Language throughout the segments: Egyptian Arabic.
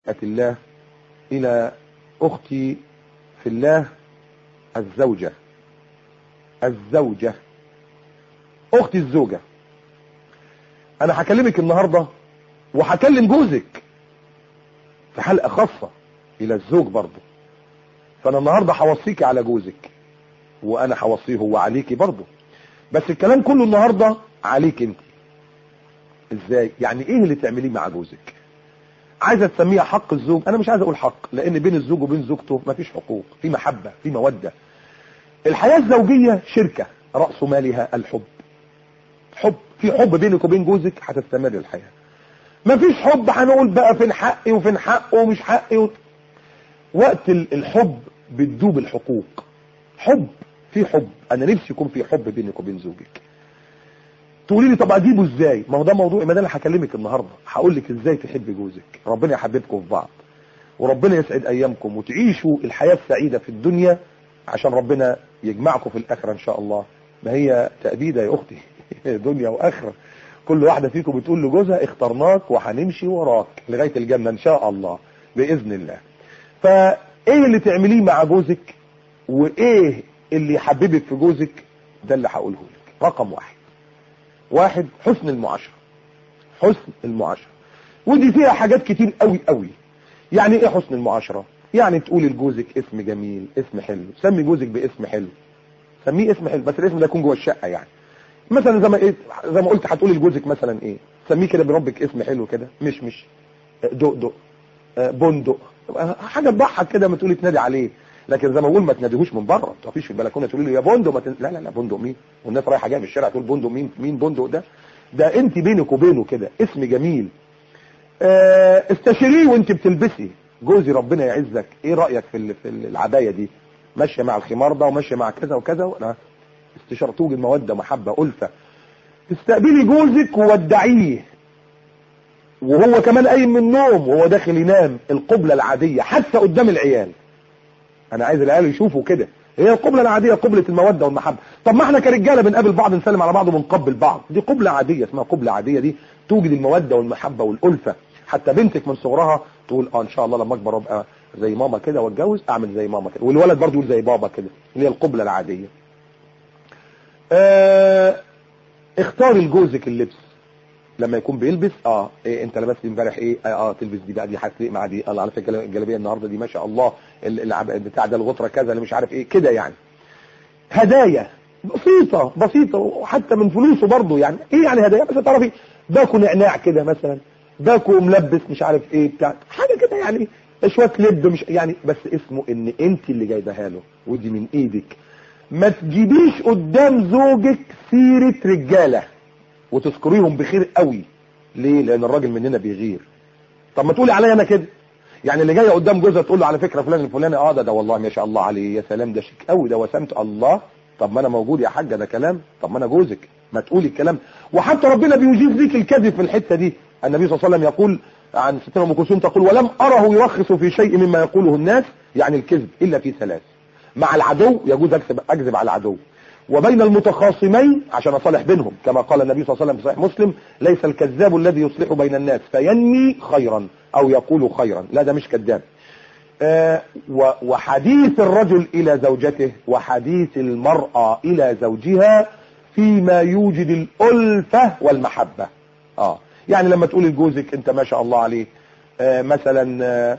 الله إلى أختي في الله الزوجة الزوجة أختي الزوجة أنا هكلمك النهاردة وهكلم جوزك في حلقة خاصة إلى الزوج برضه فأنا النهاردة هوصيكي على جوزك وأنا هوصيه هو عليكي برضه بس الكلام كله النهاردة عليك انت ازاي يعني ايه اللي تعمليه مع جوزك عايزه تسميها حق الزوج انا مش عايز اقول حق لان بين الزوج وبين زوجته مفيش حقوق في محبه في موده الحياه الزوجيه شركه راس مالها الحب حب في حب بينك وبين جوزك هتستمر الحياه مفيش حب هنقول بقى فين حقي وفين حقه ومش حقي و... وقت الحب بتدوب الحقوق حب في حب انا نفسي يكون في حب بينك وبين زوجك تقولي لي طب اجيبه ازاي ما هو ده موضوع ما ده انا هكلمك النهارده هقول لك ازاي تحبي جوزك ربنا يحببكم في بعض وربنا يسعد ايامكم وتعيشوا الحياه السعيده في الدنيا عشان ربنا يجمعكم في الاخره ان شاء الله ما هي تأبيدة يا اختي دنيا واخره كل واحده فيكم بتقول لجوزها اخترناك وهنمشي وراك لغايه الجنه ان شاء الله باذن الله فايه اللي تعمليه مع جوزك وايه اللي يحببك في جوزك ده اللي هقوله لك رقم واحد واحد حسن المعاشرة حسن المعاشرة ودي فيها حاجات كتير قوي قوي يعني ايه حسن المعاشرة يعني تقولي لجوزك اسم جميل اسم حلو سمي جوزك باسم حلو سميه اسم حلو بس الاسم ده يكون جوه الشقة يعني مثلا زي ما ايه زي ما قلت هتقولي لجوزك مثلا ايه سميه كده بربك اسم حلو كده مش مش دق دق بندق حاجه تضحك كده ما تقولي تنادي عليه لكن زي ما بقول ما تناديهوش من بره ما تقفيش في البلكونه تقولي له يا بندق ما تن... لا لا لا بندق مين والناس رايحه جايه في الشارع تقول بندق مين مين بندق ده ده انت بينك وبينه كده اسم جميل اه استشيريه وانت بتلبسي جوزي ربنا يعزك ايه رايك في في العبايه دي ماشيه مع الخمار ده وماشيه مع كذا وكذا وانا استشاره توجد موده محبه الفه تستقبلي جوزك وودعيه وهو كمان قايم من النوم وهو داخل ينام القبله العاديه حتى قدام العيال انا عايز العيال يشوفوا كده هي القبلة العادية قبلة المودة والمحبة طب ما احنا كرجالة بنقابل بعض نسلم على بعض وبنقبل بعض دي قبلة عادية اسمها قبلة عادية دي توجد المودة والمحبة والألفة حتى بنتك من صغرها تقول اه ان شاء الله لما اكبر ابقى زي ماما كده واتجوز اعمل زي ماما كده والولد برضه يقول زي بابا كده اللي هي القبلة العادية اه اختاري لجوزك اللبس لما يكون بيلبس اه إيه انت لبست امبارح ايه اه, آه تلبس دي بقى دي هتليق مع دي الله على فكره الجلابيه النهارده دي ما شاء الله بتاع ده الغطره كذا اللي مش عارف ايه كده يعني هدايا بسيطه بسيطه وحتى من فلوسه برضه يعني ايه يعني هدايا بس تعرفي باكو نعناع كده مثلا باكو ملبس مش عارف ايه بتاع حاجه كده يعني شويه لب مش يعني بس اسمه ان انت اللي جايبها له ودي من ايدك ما تجيبيش قدام زوجك سيره رجاله وتذكريهم بخير قوي ليه لان الراجل مننا بيغير طب ما تقولي عليا انا كده يعني اللي جايه قدام جوزها تقول له على فكره فلان الفلاني اه ده ده والله ما شاء الله عليه يا سلام ده شيك قوي ده وسمت الله طب ما انا موجود يا حاجه ده كلام طب ما انا جوزك ما تقولي الكلام وحتى ربنا بيجيز ليك الكذب في الحته دي النبي صلى الله عليه وسلم يقول عن ستنا ام كلثوم تقول ولم اره يرخص في شيء مما يقوله الناس يعني الكذب الا في ثلاث مع العدو يجوز اكذب اكذب على العدو وبين المتخاصمين عشان اصالح بينهم كما قال النبي صلى الله عليه وسلم في صحيح مسلم ليس الكذاب الذي يصلح بين الناس فينمي خيرا او يقول خيرا لا ده مش كذاب آه وحديث الرجل الى زوجته وحديث المرأة الى زوجها فيما يوجد الالفة والمحبة اه يعني لما تقول لجوزك انت ما شاء الله عليه آه مثلا آه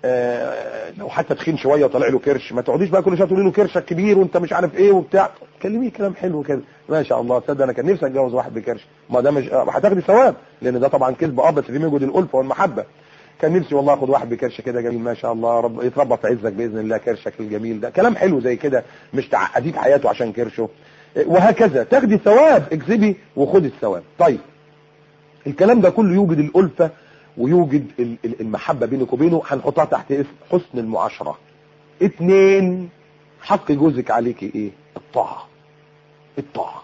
آه لو حتى تخين شويه وطلع له كرش ما تقعديش بقى كل شويه تقولي له كرشك كبير وانت مش عارف ايه وبتاع كلميه كلام حلو كده ما شاء الله تصدق انا كان نفسي اتجوز واحد بكرش ما ده مش هتاخدي ثواب لان ده طبعا كذب اه بس في موجود الالفه والمحبه كان نفسي والله اخد واحد بكرش كده جميل ما شاء الله رب يتربى في عزك باذن الله كرشك الجميل ده كلام حلو زي كده مش تعقديه في حياته عشان كرشه وهكذا تاخدي ثواب اكذبي وخدي الثواب طيب الكلام ده كله يوجد الالفه ويوجد المحبة بينك وبينه هنحطها تحت اسم حسن المعاشرة اتنين حق جوزك عليك ايه الطاعة الطاعة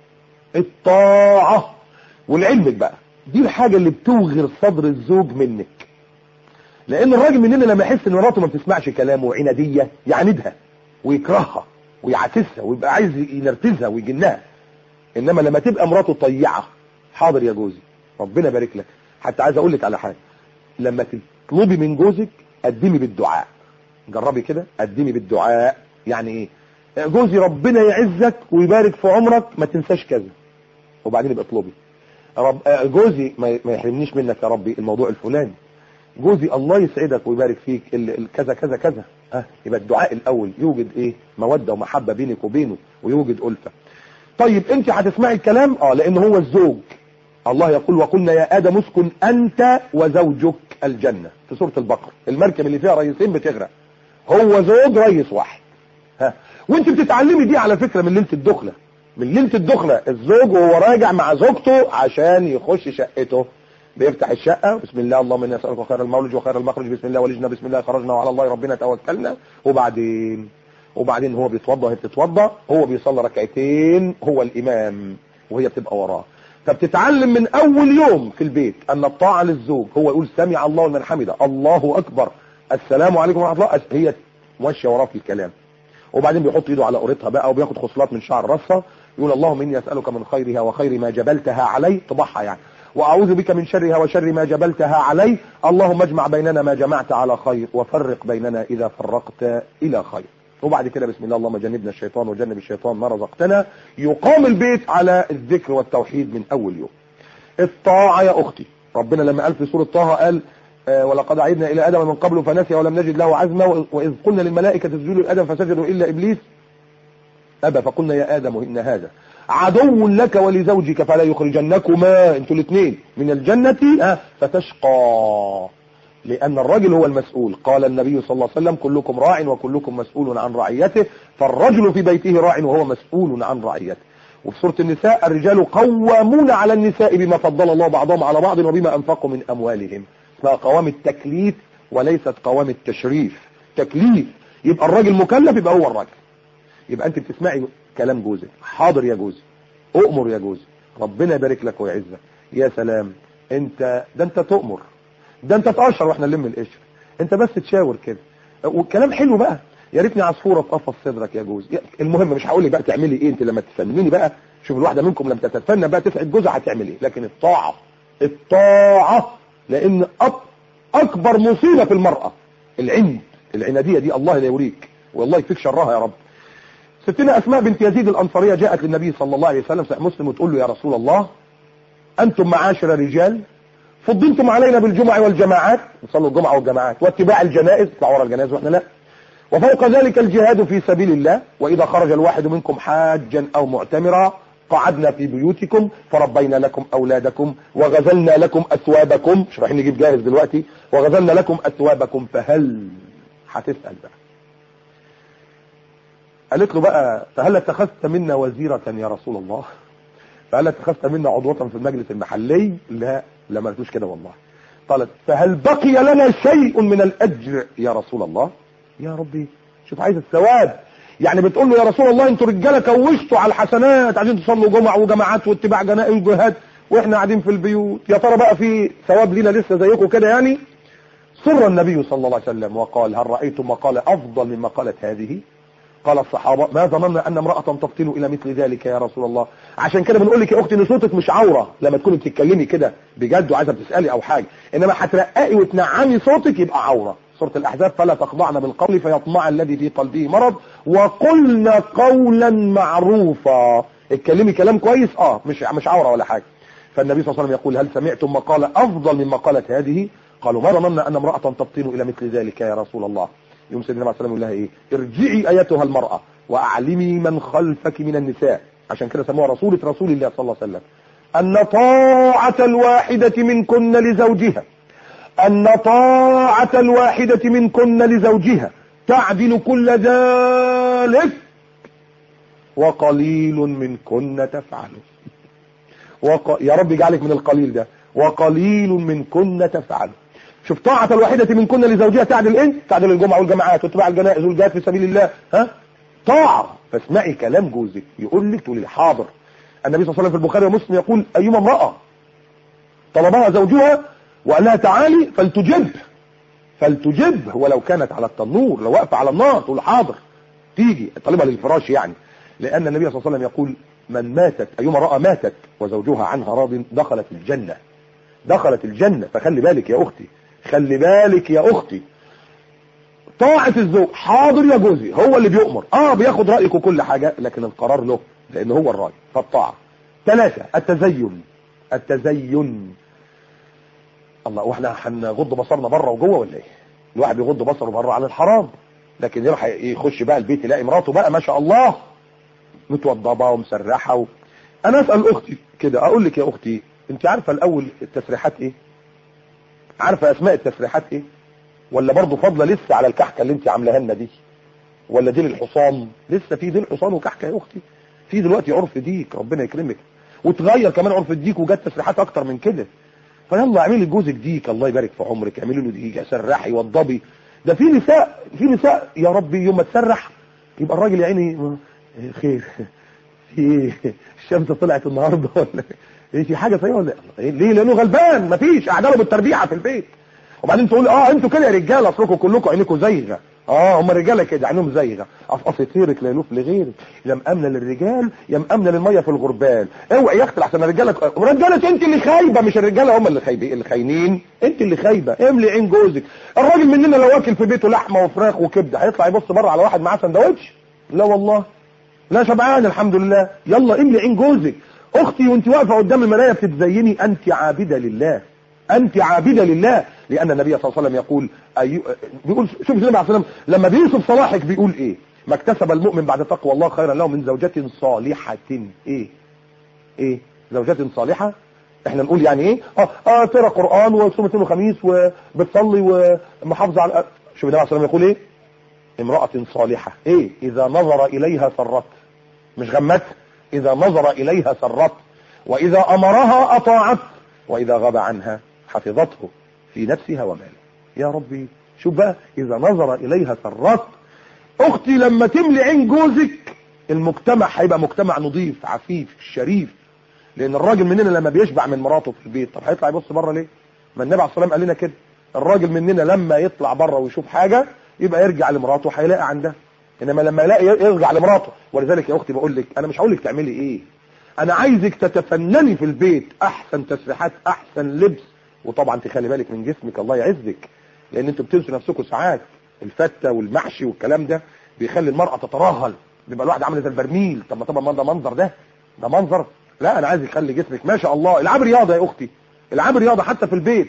الطاعة ولعلمك بقى دي الحاجة اللي بتوغر صدر الزوج منك لان الراجل مننا لما يحس ان مراته ما بتسمعش كلامه وعنادية يعاندها ويكرهها ويعكسها ويبقى عايز ينرفزها ويجنها انما لما تبقى مراته طيعة حاضر يا جوزي ربنا يبارك لك حتى عايز اقول لك على حاجه لما تطلبي من جوزك قدمي بالدعاء جربي كده قدمي بالدعاء يعني ايه جوزي ربنا يعزك ويبارك في عمرك ما تنساش كذا وبعدين يبقى اطلبي رب جوزي ما يحرمنيش منك يا ربي الموضوع الفلاني جوزي الله يسعدك ويبارك فيك كذا كذا كذا ها يبقى الدعاء الاول يوجد ايه موده ومحبه بينك وبينه ويوجد الفه طيب انت هتسمعي الكلام اه لان هو الزوج الله يقول وقلنا يا ادم اسكن انت وزوجك الجنه في سوره البقره المركب اللي فيها رئيسين بتغرق هو زوج رئيس واحد ها وانت بتتعلمي دي على فكره من ليله الدخله من ليله الدخله الزوج وهو راجع مع زوجته عشان يخش شقته بيفتح الشقه بسم الله اللهم انا نسالك خير المولج وخير المخرج بسم الله ولجنا بسم الله خرجنا وعلى الله ربنا توكلنا وبعدين وبعدين هو بيتوضى وهي بتتوضى هو بيصلي ركعتين هو الامام وهي بتبقى وراه فبتتعلم من اول يوم في البيت ان الطاعه للزوج هو يقول سمع الله لمن حمده الله اكبر السلام عليكم ورحمه الله هي ماشيه وراه في الكلام وبعدين بيحط ايده على قريتها بقى وبياخد خصلات من شعر راسها يقول اللهم اني اسالك من خيرها وخير ما جبلتها عليه طبعها يعني واعوذ بك من شرها وشر ما جبلتها عليه اللهم اجمع بيننا ما جمعت على خير وفرق بيننا اذا فرقت الى خير وبعد كده بسم الله اللهم جنبنا الشيطان وجنب الشيطان ما رزقتنا يقام البيت على الذكر والتوحيد من اول يوم الطاعة يا اختي ربنا لما قال في سورة طه قال آه ولقد عيدنا الى ادم من قبل فنسي ولم نجد له عزما واذ قلنا للملائكة اسجدوا لادم فسجدوا الا ابليس ابى فقلنا يا ادم ان هذا عدو لك ولزوجك فلا يخرجنكما انتوا الاثنين من الجنة آه فتشقى لأن الرجل هو المسؤول قال النبي صلى الله عليه وسلم كلكم راع وكلكم مسؤول عن رعيته فالرجل في بيته راع وهو مسؤول عن رعيته وفي سورة النساء الرجال قوامون على النساء بما فضل الله بعضهم على بعض وبما أنفقوا من أموالهم اسمها قوام التكليف وليست قوام التشريف تكليف يبقى الراجل مكلف يبقى هو الراجل يبقى أنت بتسمعي كلام جوزك حاضر يا جوزي أؤمر يا جوزي ربنا يبارك لك ويعزك يا سلام انت ده انت تؤمر ده انت تقشر واحنا نلم القشر انت بس تشاور كده والكلام حلو بقى يا ريتني عصفوره تقفص صدرك يا جوز المهم مش هقول لك بقى تعملي ايه انت لما تفنني بقى شوف الواحده منكم لما تتفنن بقى تسعد جوزها هتعمل ايه لكن الطاعه الطاعه لان أب اكبر مصيبه في المراه العند العناديه دي الله لا يوريك والله يكفيك شرها يا رب ستنا اسماء بنت يزيد الانصاريه جاءت للنبي صلى الله عليه وسلم صحيح مسلم وتقول له يا رسول الله انتم معاشر رجال فضلتم علينا بالجمع والجماعات نصلوا الجمعة والجماعات واتباع الجنائز اطلعوا ورا الجنائز واحنا لا وفوق ذلك الجهاد في سبيل الله واذا خرج الواحد منكم حاجا او معتمرا قعدنا في بيوتكم فربينا لكم اولادكم وغزلنا لكم اثوابكم مش رايحين نجيب جاهز دلوقتي وغزلنا لكم اثوابكم فهل هتسال بقى قالت له بقى فهل اتخذت منا وزيرة يا رسول الله فهل اتخذت منا عضوة في المجلس المحلي لا لا ما قالتوش كده والله قالت فهل بقي لنا شيء من الاجر يا رسول الله يا ربي شوف عايز الثواب يعني بتقول له يا رسول الله انتوا رجاله كوشتوا على الحسنات عايزين تصلوا جمع وجماعات واتباع جنائز وجهاد واحنا قاعدين في البيوت يا ترى بقى في ثواب لينا لسه زيكم كده يعني سر النبي صلى الله عليه وسلم وقال هل رايتم مقاله افضل من مقاله هذه قال الصحابة ما ظننا أن امرأة تفطن إلى مثل ذلك يا رسول الله عشان كده بنقول لك يا أختي إن صوتك مش عورة لما تكوني بتتكلمي كده بجد وعايزة تسألي أو حاجة إنما هترققي وتنعمي صوتك يبقى عورة سورة الأحزاب فلا تخضعن بالقول فيطمع الذي في قلبه مرض وقلنا قولا معروفا اتكلمي كلام كويس اه مش مش عورة ولا حاجة فالنبي صلى الله عليه وسلم يقول هل سمعتم مقالة أفضل من مقالة هذه قالوا ما ظننا أن امرأة تفطن إلى مثل ذلك يا رسول الله يوم سيدنا عليه السلام يقول لها ايه ارجعي ايتها المرأة واعلمي من خلفك من النساء عشان كده سموها رسولة رسول الله صلى الله عليه وسلم ان طاعة الواحدة منكن لزوجها ان طاعة الواحدة منكن لزوجها تعدل كل ذلك وقليل منكن تفعله وق... يا رب اجعلك من القليل ده وقليل منكن تفعله شوف طاعة الواحدة من كنا لزوجها تعدل ايه تعدل الجمعة والجماعات واتباع الجنائز والجهاد في سبيل الله ها طاعة فاسمعي كلام جوزك يقول لك تقولي حاضر النبي صلى الله عليه وسلم في البخاري ومسلم يقول ايما امرأة طلبها زوجها وقال لها تعالي فلتجب فلتجب ولو كانت على التنور لو واقفه على النار تقول حاضر تيجي طالبها للفراش يعني لان النبي صلى الله عليه وسلم يقول من ماتت ايما امرأة ماتت وزوجها عنها راض دخلت الجنة دخلت الجنة فخلي بالك يا اختي خلي بالك يا اختي طاعة الزوج حاضر يا جوزي هو اللي بيؤمر اه بياخد رأيك وكل حاجة لكن القرار له لان هو الرأي فالطاعة ثلاثة التزين التزين الله واحنا هنغض بصرنا بره وجوه ولا ايه الواحد بيغض بصره بره على الحرام لكن يروح يخش بقى البيت يلاقي مراته بقى ما شاء الله متوضبه ومسرحه و... انا اسال اختي كده اقول لك يا اختي انت عارفه الاول التسريحات ايه عارفه اسماء التسريحات ايه ولا برضه فاضله لسه على الكحكه اللي انت عاملاها لنا دي ولا دي الحصان لسه في دي الحصان وكحكه يا اختي في دلوقتي عرف ديك ربنا يكرمك وتغير كمان عرف الديك وجات تسريحات اكتر من كده فيلا اعملي لجوزك ديك الله يبارك في عمرك اعملي له ديك سرحي وضبي ده في نساء في نساء يا ربي يوم ما تسرح يبقى الراجل يا عيني خير في الشمس طلعت النهارده ولا ايه في حاجه فيها ولا إيه؟ ليه لانه غلبان مفيش قاعده بالتربيعه في البيت وبعدين تقول اه انتوا كده يا رجاله اصلكم كلكم عينيكم زيغه اه هم الرجاله كده عينهم زيغه اصل طيرك لا يلوف لغيرك يا مامنه للرجال يا مامنه للميه في الغربال اوعي يا اختي احسن الرجاله رجاله انت اللي خايبه مش الرجاله هم اللي خايبين اللي خاينين انت اللي خايبه املي عين جوزك الراجل مننا لو واكل في بيته لحمه وفراخ وكبده هيطلع يبص بره على واحد معاه سندوتش لا والله لا شبعان الحمد لله يلا املي عين جوزك اختي وانت واقفه قدام المرايه بتتزيني انت عابده لله انت عابده لله لان النبي صلى الله عليه وسلم يقول أي... بيقول شوف النبي عليه الصلاه لما بيوصف صلاحك بيقول ايه ما اكتسب المؤمن بعد تقوى الله خيرا له من زوجة صالحة ايه ايه زوجة صالحة احنا نقول يعني ايه اه اه تقرا قران وتصوم اثنين وخميس وبتصلي ومحافظه على شوف النبي عليه الصلاه يقول ايه امرأة صالحة ايه اذا نظر اليها سرت مش غمت اذا نظر اليها سرت واذا امرها اطاعت واذا غاب عنها حفظته في نفسها وماله يا ربي شوف بقى اذا نظر اليها سرت اختي لما تملي عين جوزك المجتمع هيبقى مجتمع نظيف عفيف شريف لان الراجل مننا لما بيشبع من مراته في البيت طب هيطلع يبص بره ليه ما النبي عليه الصلاه والسلام قال لنا كده الراجل مننا لما يطلع بره ويشوف حاجه يبقى يرجع لمراته هيلاقي عندها انما لما يلاقي يرجع لمراته ولذلك يا اختي بقول لك انا مش هقول لك تعملي ايه انا عايزك تتفنني في البيت احسن تسريحات احسن لبس وطبعا تخلي بالك من جسمك الله يعزك لان انتوا بتنسوا نفسكم ساعات الفته والمحشي والكلام ده بيخلي المراه تترهل بيبقى الواحد عامل زي البرميل طب ما طبعا ده منظر ده ده منظر لا انا عايز يخلي جسمك ما شاء الله العب رياضه يا اختي العب رياضه حتى في البيت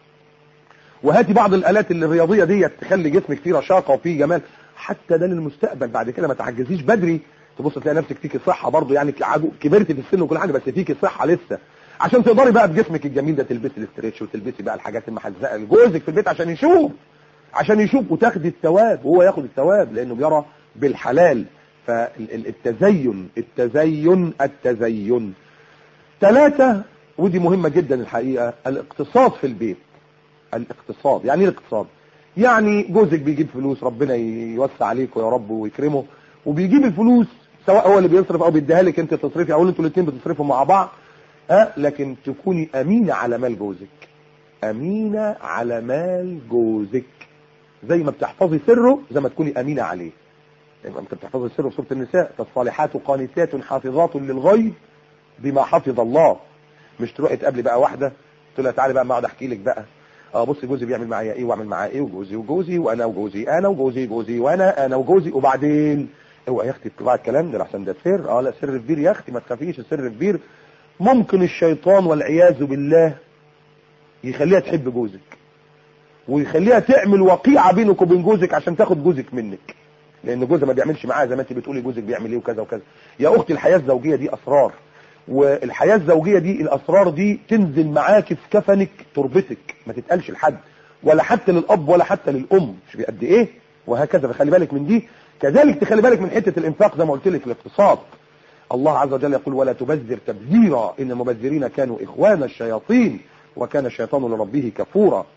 وهاتي بعض الالات الرياضيه ديت تخلي جسمك فيه رشاقه وفيه جمال حتى ده للمستقبل بعد كده ما تعجزيش بدري تبص تلاقي نفسك فيكي صحه برضه يعني كبرتي في السن وكل حاجه بس فيكي صحه لسه عشان تقدري بقى بجسمك الجميل ده تلبسي الاستريتش وتلبسي بقى الحاجات المحزقه لجوزك في البيت عشان يشوف عشان يشوف وتاخدي الثواب وهو ياخد الثواب لانه بيرى بالحلال فالتزين التزين التزين ثلاثة ودي مهمة جدا الحقيقة الاقتصاد في البيت الاقتصاد يعني ايه الاقتصاد يعني جوزك بيجيب فلوس ربنا يوسع عليكم يا رب ويكرمه وبيجيب الفلوس سواء هو اللي بيصرف او بيديها لك انت تصرفي او انتوا الاثنين بتصرفوا مع بعض ها لكن تكوني امينة على مال جوزك امينة على مال جوزك زي ما بتحفظي سره زي ما تكوني امينة عليه يعني انت بتحفظي سره في سوره النساء فالصالحات قانتات حافظات للغيب بما حفظ الله مش تروحي تقابلي بقى واحده تقول لها تعالي بقى ما اقعد احكي لك بقى اه بصي جوزي بيعمل معايا ايه واعمل معاه ايه وجوزي وجوزي وانا وجوزي انا وجوزي جوزي وانا انا وجوزي وبعدين اوعى يا اختي تطلع الكلام ده لحسن ده سر اه لا سر كبير يا اختي ما تخافيش السر كبير ممكن الشيطان والعياذ بالله يخليها تحب جوزك ويخليها تعمل وقيعه بينك وبين جوزك عشان تاخد جوزك منك لان جوزها ما بيعملش معاها زي ما انت بتقولي جوزك بيعمل ايه وكذا وكذا يا اختي الحياه الزوجيه دي اسرار والحياه الزوجيه دي الاسرار دي تنزل معاك في كفنك تربتك ما تتقالش لحد ولا حتى للاب ولا حتى للام مش بقد ايه وهكذا فخلي بالك من دي كذلك تخلي بالك من حته الانفاق زي ما قلت لك الاقتصاد الله عز وجل يقول ولا تبذر تبذيرا ان المبذرين كانوا اخوان الشياطين وكان الشيطان لربه كفورا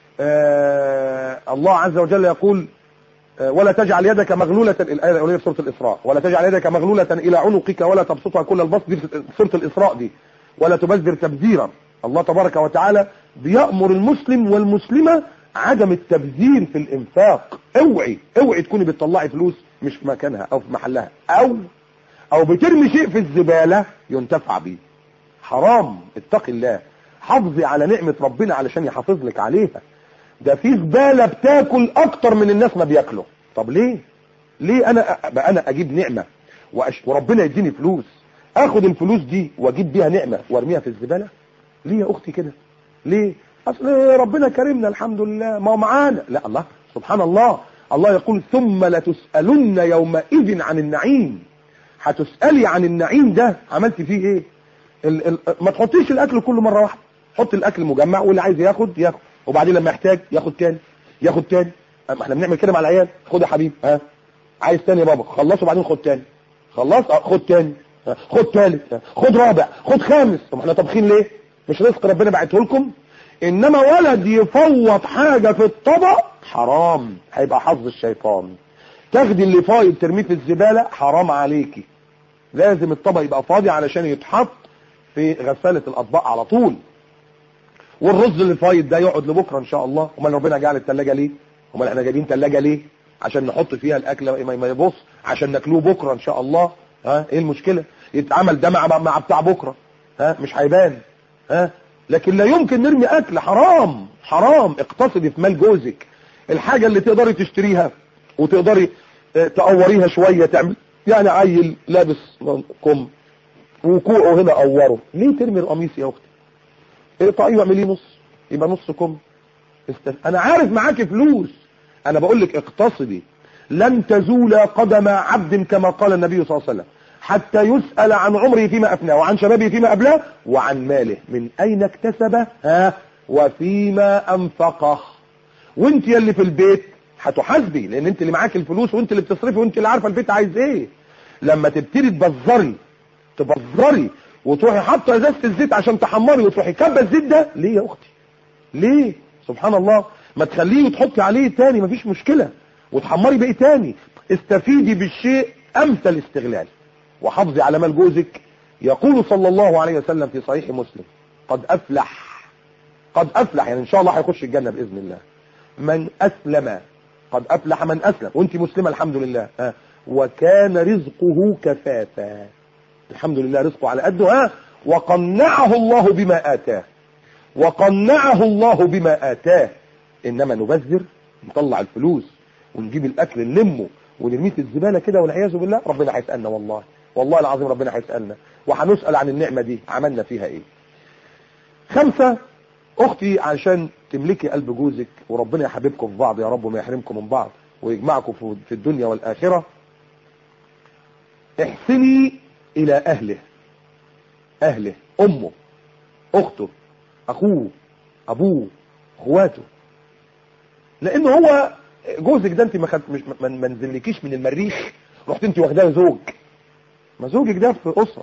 آه الله عز وجل يقول آه ولا تجعل يدك مغلولة الآية الأولية في سورة الإسراء ولا تجعل يدك مغلولة إلى عنقك ولا تبسطها كل البسط دي في سورة الإسراء دي ولا تبذر تبذيرا الله تبارك وتعالى بيأمر المسلم والمسلمة عدم التبذير في الإنفاق اوعي اوعي تكوني بتطلعي فلوس مش في مكانها أو في محلها أو أو بترمي شيء في الزبالة ينتفع بيه حرام اتقي الله حافظي على نعمة ربنا علشان يحافظ لك عليها ده في زباله بتاكل اكتر من الناس ما بياكلوا طب ليه ليه انا بقى انا اجيب نعمه وأش... وربنا يديني فلوس اخد الفلوس دي واجيب بيها نعمه وارميها في الزباله ليه يا اختي كده ليه اصل ربنا كرمنا الحمد لله ما هو معانا لا الله سبحان الله الله يقول ثم لتسالن يومئذ عن النعيم هتسالي عن النعيم ده عملت فيه ايه ال... ال... ما تحطيش الاكل كل مره واحده حط الاكل مجمع واللي عايز ياخد ياخد وبعدين لما يحتاج ياخد تاني ياخد تاني ما احنا بنعمل كده مع العيال خد يا حبيبي ها عايز تاني يا بابا خلصه وبعدين خد تاني خلص اه خد تاني ها. خد تالت ها. خد رابع خد خامس طب احنا طابخين ليه مش رزق ربنا بعته لكم انما ولد يفوض حاجة في الطبق حرام هيبقى حظ الشيطان تاخدي اللي فايض ترميه في الزبالة حرام عليكي لازم الطبق يبقى فاضي علشان يتحط في غسالة الاطباق على طول والرز اللي فايض ده يقعد لبكره ان شاء الله امال ربنا جعل الثلاجه ليه امال احنا جايبين ثلاجه ليه عشان نحط فيها الاكل ما يبص عشان ناكلوه بكره ان شاء الله ها ايه المشكله يتعمل ده مع مع بتاع بكره ها مش هيبان ها لكن لا يمكن نرمي اكل حرام حرام اقتصدي في مال جوزك الحاجه اللي تقدري تشتريها وتقدري تقوريها شويه تعمل يعني عيل لابس كم وكوعه هنا قوره ليه ترمي القميص يا اختي اقطعيه واعمليه نص يبقى نص كم استف... انا عارف معاكي فلوس انا بقول لك اقتصدي لن تزول قدم عبد كما قال النبي صلى الله عليه وسلم حتى يسأل عن عمره فيما أفناه وعن شبابه فيما أبلاه وعن ماله من أين اكتسبه ها وفيما أنفقه وانت اللي في البيت هتحاسبي لان انت اللي معاك الفلوس وانت اللي بتصرفي وانت اللي عارفه البيت عايز ايه لما تبتدي تبذري تبذري وتروحي حاطه ازازه الزيت عشان تحمري وتروحي كبه الزيت ده ليه يا اختي ليه سبحان الله ما تخليه وتحطي عليه تاني مفيش مشكله وتحمري بايه تاني استفيدي بالشيء امثل استغلال وحافظي على مال جوزك يقول صلى الله عليه وسلم في صحيح مسلم قد افلح قد افلح يعني ان شاء الله هيخش الجنه باذن الله من اسلم قد افلح من اسلم وانت مسلمه الحمد لله ها وكان رزقه كفافا الحمد لله رزقه على قده ها وقنعه الله بما آتاه وقنعه الله بما آتاه إنما نبذر نطلع الفلوس ونجيب الأكل نلمه ونرميه في الزبالة كده والعياذ بالله ربنا هيسألنا والله والله العظيم ربنا هيسألنا وهنسأل عن النعمة دي عملنا فيها ايه خمسة اختي عشان تملكي قلب جوزك وربنا يحببكم في بعض يا رب وما يحرمكم من بعض ويجمعكم في الدنيا والآخرة احسني الى اهله اهله امه اخته اخوه ابوه اخواته لان هو جوزك ده انت ما خد مش ما نزلكيش من المريخ رحت انت واخداه زوج ما زوجك ده في اسره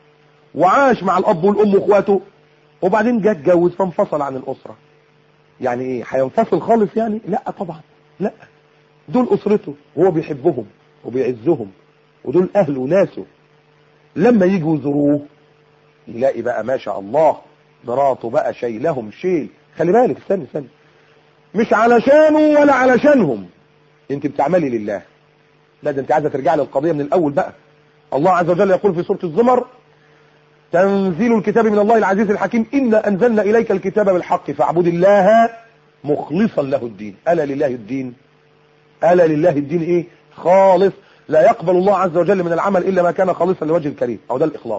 وعاش مع الاب والام واخواته وبعدين جه اتجوز فانفصل عن الاسره يعني ايه هينفصل خالص يعني لا طبعا لا دول اسرته وهو بيحبهم وبيعزهم ودول اهله وناسه لما يجوا يزوروه يلاقي بقى ما شاء الله مراته بقى شايلهم شيل خلي بالك استنى استنى مش علشانه ولا علشانهم انت بتعملي لله لا ده انت عايزه ترجعي للقضيه من الاول بقى الله عز وجل يقول في سوره الزمر تنزيل الكتاب من الله العزيز الحكيم إنا أنزلنا إليك الكتاب بالحق فاعبد الله مخلصا له الدين ألا لله الدين ألا لله الدين إيه خالص لا يقبل الله عز وجل من العمل إلا ما كان خالصا لوجه الكريم أو ده الإخلاص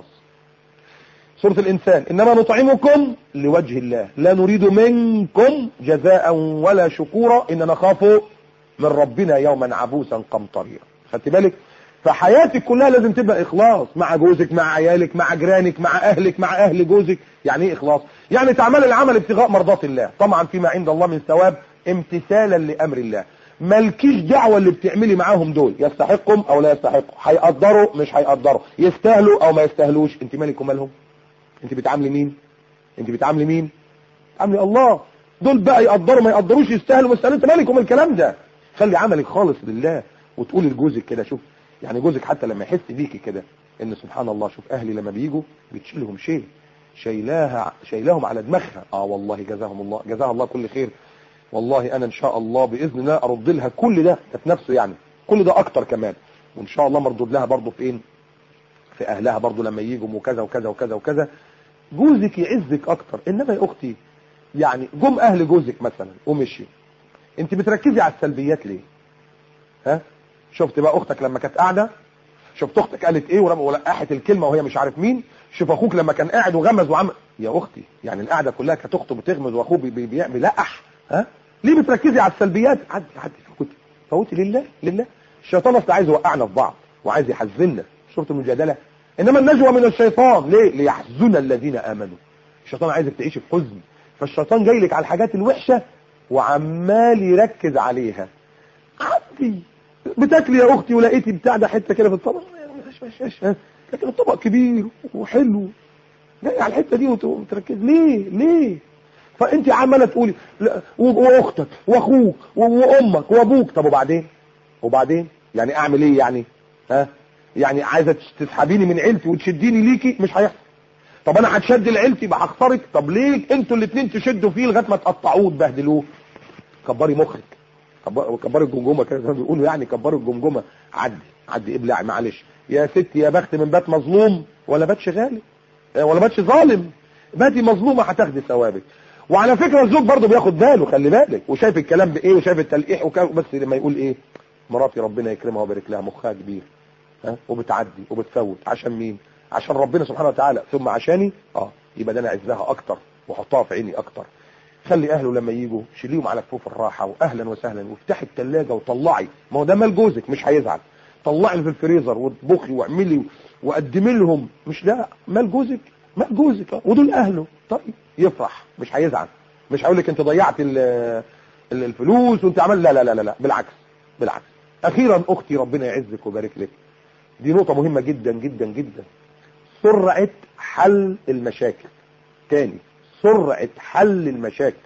سورة الإنسان إنما نطعمكم لوجه الله لا نريد منكم جزاء ولا شكورا إن نخاف من ربنا يوما عبوسا قمطريا خدت بالك فحياتك كلها لازم تبقى إخلاص مع جوزك مع عيالك مع جيرانك مع أهلك مع أهل جوزك يعني إيه إخلاص يعني تعمل العمل ابتغاء مرضات الله طبعا فيما عند الله من ثواب امتثالا لأمر الله مالكيش دعوة اللي بتعملي معاهم دول يستحقهم او لا يستحقوا هيقدروا مش هيقدروا يستاهلوا او ما يستاهلوش انت مالك ومالهم انت بتعاملي مين انت بتعاملي مين بتعاملي الله دول بقى يقدروا ما يقدروش يستاهلوا ما يستاهلوا انت مالك ومال الكلام ده خلي عملك خالص لله وتقولي لجوزك كده شوف يعني جوزك حتى لما يحس بيكي كده ان سبحان الله شوف اهلي لما بيجوا بتشيلهم شيء شايلاها شايلاهم على دماغها اه والله جزاهم الله جزاها الله كل خير والله انا ان شاء الله باذن الله ارد لها كل ده في نفسه يعني كل ده اكتر كمان وان شاء الله مردود لها برضه في ايه في اهلها برضه لما يجوا وكذا وكذا وكذا وكذا جوزك يعزك اكتر انما يا اختي يعني جم اهل جوزك مثلا ومشي انت بتركزي على السلبيات ليه ها شفت بقى اختك لما كانت قاعده شفت اختك قالت ايه ورم- ولقحت الكلمه وهي مش عارف مين شوف اخوك لما كان قاعد وغمز وعمل يا اختي يعني القعده كلها كانت اخته بتغمز واخوه بي- بي- بيعمل لقح ها ليه بتركزي على السلبيات عدي عدي فوتي فوتي لله لله الشيطان اصلا عايز يوقعنا في بعض وعايز يحزننا شفت المجادله انما النجوى من الشيطان ليه ليحزن الذين امنوا الشيطان عايزك تعيش في حزن فالشيطان جاي لك على الحاجات الوحشه وعمال يركز عليها عدي بتاكلي يا اختي ولقيتي بتاع ده حته كده في الطبق مش مش مش ها. لكن الطبق كبير وحلو جاي على الحته دي وت- وتركز ليه ليه فانت عماله تقولي لا، و- واختك واخوك و- وامك وابوك طب وبعدين وبعدين يعني اعمل ايه يعني ها يعني عايزه تش- تسحبيني من عيلتي وتشديني ليكي مش هيحصل طب انا هتشد لعيلتي يبقى هخسرك طب ليه انتوا الاثنين تشدوا فيه لغايه ما تقطعوه وتبهدلوه كبري مخك كبر- كبري الجمجمه كده زي ما بيقولوا يعني كبري الجمجمه عدي عدي ابلع معلش يا ستي يا بخت من بات مظلوم ولا باتش غالب آه، ولا باتش ظالم باتي مظلومه هتاخدي ثوابك وعلى فكره الزوج برضه بياخد باله خلي بالك وشايف الكلام بايه وشايف التلقيح وكا- بس لما يقول ايه مراتي ربنا يكرمها ويبارك لها مخها كبير ها وبتعدي وبتفوت عشان مين عشان ربنا سبحانه وتعالى ثم عشاني اه يبقى ده انا اعزها اكتر واحطها في عيني اكتر خلي اهله لما يجوا شيليهم على كفوف الراحه واهلا وسهلا وافتحي الثلاجه وطلعي ما هو ده مال جوزك مش هيزعل طلعي اللي في الفريزر واطبخي واعملي وقدمي لهم مش ده مال جوزك مال جوزك آه، ودول اهله طيب يفرح مش هيزعل مش هيقول لك انت ضيعت ال- ال- الفلوس وانت عمل لا لا لا لا لا بالعكس بالعكس اخيرا اختي ربنا يعزك ويبارك لك دي نقطه مهمه جدا جدا جدا سرعه حل المشاكل تاني سرعه حل المشاكل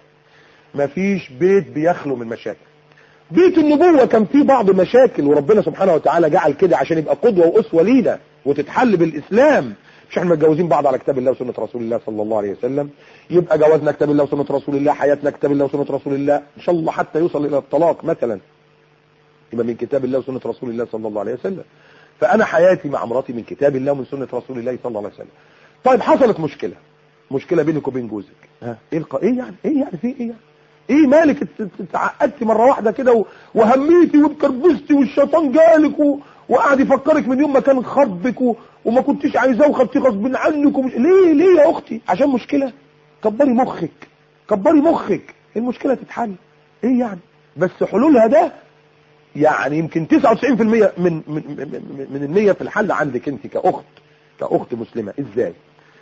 مفيش بيت بيخلو من مشاكل بيت النبوة كان فيه بعض مشاكل وربنا سبحانه وتعالى جعل كده عشان يبقى قدوة وأسوة لينا وتتحل بالإسلام مش احنا متجوزين بعض على كتاب الله وسنة رسول الله صلى الله عليه وسلم يبقى جوازنا كتاب الله وسنة رسول الله حياتنا كتاب الله وسنة رسول الله إن شاء الله حتى يوصل إلى الطلاق مثلا يبقى من كتاب الله وسنة رسول الله صلى الله عليه وسلم فأنا حياتي مع مراتي من كتاب الله ومن سنة رسول الله صلى الله عليه وسلم طيب حصلت مشكلة مشكلة بينك وبين جوزك ها ايه الق... ايه يعني ايه يعني في ايه يعني ايه مالك ات- ات- اتعقدتي مره واحده كده و- وهميتي واتكربستي والشيطان جالك و... وقعد يفكرك من يوم ما كان خطبك و... وما كنتيش عايزاه وخدتيه غصب عنك ومش... ليه ليه يا اختي عشان مشكله كبري مخك كبري مخك المشكله تتحل ايه يعني بس حلولها ده يعني يمكن 99% من من من, من, من النية في الحل عندك انت كأخت كأخت مسلمة ازاي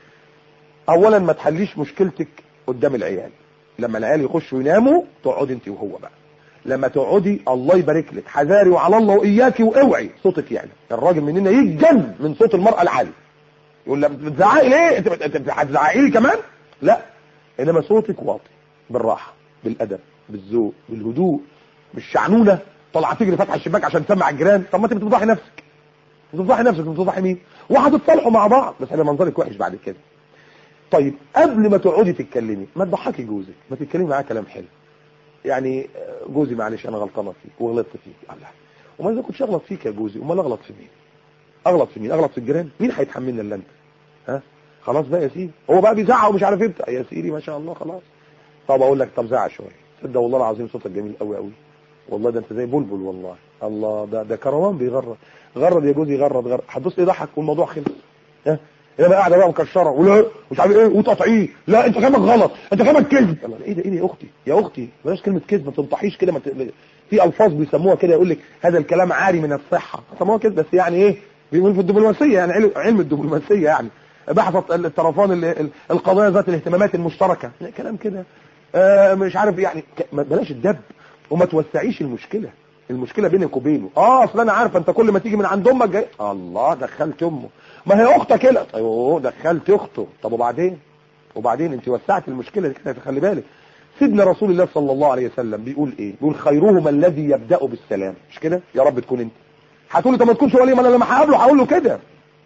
اولا ما تحليش مشكلتك قدام العيال لما العيال يخشوا يناموا تقعدي انت وهو بقى لما تقعدي الله يبارك لك حذاري وعلى الله واياكي واوعي صوتك يعني الراجل مننا يتجن من صوت المرأة العالي يقول لها بتزعقي ليه انت انت أنت هتزعقي لي كمان لا انما صوتك واطي بالراحه بالادب بالذوق بالهدوء بالشعنونه طالعه تجري فاتحه الشباك عشان تسمع الجيران طب ما انت بتفضحي نفسك بتفضحي نفسك بتفضحي مين وهتتصالحوا مع بعض بس هيبقى منظرك وحش بعد كده طيب قبل ما تقعدي تتكلمي ما تضحكي جوزك ما تتكلمي معاه كلام حلو يعني آه، جوزي معلش انا غلطانه فيك وغلطت فيك الله وما اذا كنتش اغلط فيك يا جوزي امال اغلط في مين اغلط في مين اغلط في الجيران مين هيتحملنا الا انت ها خلاص بقى يا سيدي هو بقى بيزعق ومش عارف ايه بتاع. يا سيدي ما شاء الله خلاص طب اقول لك طب زعق شويه تصدق والله العظيم صوتك جميل قوي قوي والله ده انت زي بلبل والله الله ده ده كروان بيغرد غرد يا جوزي غرد غرد هتبص يضحك والموضوع خلص ها هنا بقى قاعده بقى مكشره ولا مش عارف ايه وتقطعيه لا انت كلامك غلط انت كلامك كذب الله ايه ده ايه ده يا اختي يا اختي بلاش كلمه كذب ما تنطحيش كده ما ت... في الفاظ بيسموها كده يقول لك هذا الكلام عاري من الصحه سموها كده بس يعني ايه بيقول في الدبلوماسيه يعني علم, علم الدبلوماسيه يعني بحثت الطرفان ال- ال- القضايا ذات الاهتمامات المشتركه لا كلام كده آه مش عارف يعني ك- ما- بلاش الدب وما توسعيش المشكله المشكله بينك وبينه اه اصل انا عارفه انت كل ما تيجي من عند امك جاي الله دخلت امه ما هي اختك كده ايوه دخلت اخته طب وبعدين وبعدين انت وسعت المشكله دي كده خلي بالك سيدنا رسول الله صلى الله عليه وسلم بيقول ايه بيقول خيرهما الذي يبدا بالسلام مش كده يا رب تكون انت هتقول لي طب ما تكونش ولي ما انا لما هقابله هقول له كده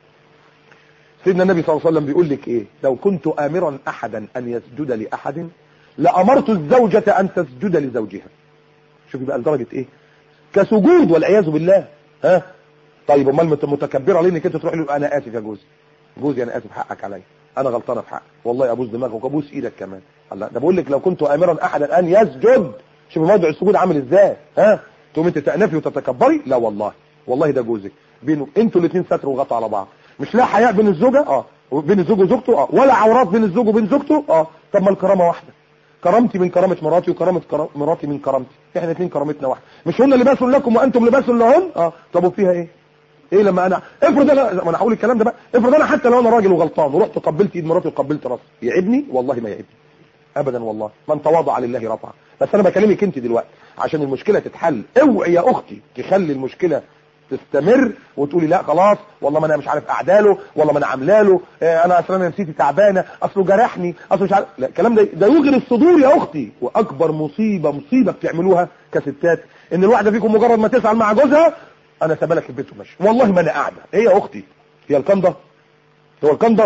سيدنا النبي صلى الله عليه وسلم بيقول لك ايه لو كنت امرا احدا ان يسجد لاحد لامرت الزوجه ان تسجد لزوجها شوفي بقى لدرجه ايه كسجود والعياذ بالله ها طيب امال مت- متكبره ليه انك انت تروح له انا اسف يا جوزي جوزي انا اسف حقك عليا انا غلطانه في حقك والله ابوس دماغك وابوس ايدك كمان الله ده بقول لك لو كنت امرا احدا ان يسجد شوف موضع السجود عامل ازاي ها تقوم انت تأنفي وتتكبري لا والله والله ده جوزك بينه انتوا الاثنين ستروا وغطوا على بعض مش لا حياء بين الزوجه اه بين الزوج وزوجته اه ولا عورات بين الزوج وبين زوجته اه طب ما الكرامه واحده كرامتي من كرامه مراتي وكرامه كرا... مراتي من كرامتي احنا الاثنين كرامتنا واحده مش هن لباس لكم وانتم لباس لهن اه طب وفيها ايه ايه لما انا افرض انا ما انا هقول الكلام ده بقى افرض انا حتى لو انا راجل وغلطان ورحت قبلت ايد مراتي وقبلت راسي يعيبني والله ما يعيبني ابدا والله من تواضع لله رفعه بس انا بكلمك انت دلوقتي عشان المشكله تتحل اوعي يا اختي تخلي المشكله تستمر وتقولي لا خلاص والله ما انا مش عارف اعداله والله ما انا عاملاله اه انا اصلا انا نفسيتي تعبانه اصله جرحني اصله مش عارف لا الكلام ده ده يغري الصدور يا اختي واكبر مصيبه مصيبه بتعملوها كستات ان الواحده فيكم مجرد ما تسال مع جوزها انا سابلك البيت وماشي والله ما انا قاعده ايه يا اختي هي القنده هو القنده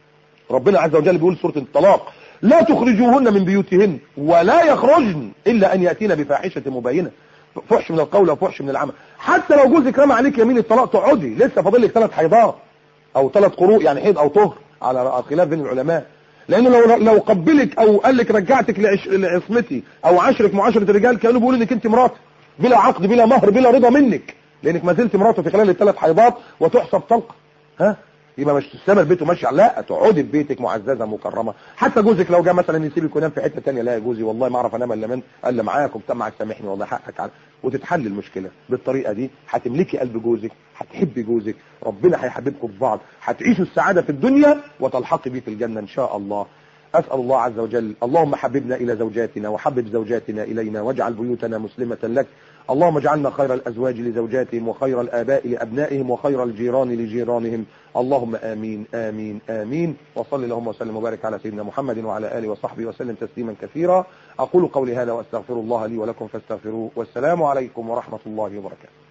ربنا عز وجل بيقول سوره الطلاق لا تخرجوهن من بيوتهن ولا يخرجن الا ان ياتين بفاحشه مبينه فحش من القول او فحش من العمل حتى لو جوزك رمى عليك يمين الطلاق تقعدي لسه فاضل لك ثلاث حيضات او ثلاث قروء يعني حيض او طهر على خلاف بين العلماء لانه لو لو قبلك او قال لك رجعتك لعش... لعصمتي او عشرك معاشره الرجال كانوا بيقولوا انك انت مراتي بلا عقد بلا مهر بلا رضا منك لانك ما زلت مراته في خلال الثلاث حيضات وتحسب طلقه ها يبقى مش تستمر بيته ماشي لا تقعدي في بيتك معززه مكرمه حتى جوزك لو جاء مثلا يسيبك وينام في حته ثانيه لا يا جوزي والله ما اعرف انام الا من الا معاك وبتاع سامحني والله حقك على وتتحل المشكله بالطريقه دي هتملكي قلب جوزك هتحبي جوزك ربنا هيحببكم في بعض هتعيشوا السعاده في الدنيا وتلحقي بيه في الجنه ان شاء الله أسأل الله عز وجل اللهم حببنا إلى زوجاتنا وحبب زوجاتنا إلينا واجعل بيوتنا مسلمة لك اللهم اجعلنا خير الأزواج لزوجاتهم وخير الآباء لأبنائهم وخير الجيران لجيرانهم اللهم آمين آمين آمين وصل اللهم وسلم وبارك على سيدنا محمد وعلى آله وصحبه وسلم تسليما كثيرا أقول قولي هذا وأستغفر الله لي ولكم فاستغفروه والسلام عليكم ورحمة الله وبركاته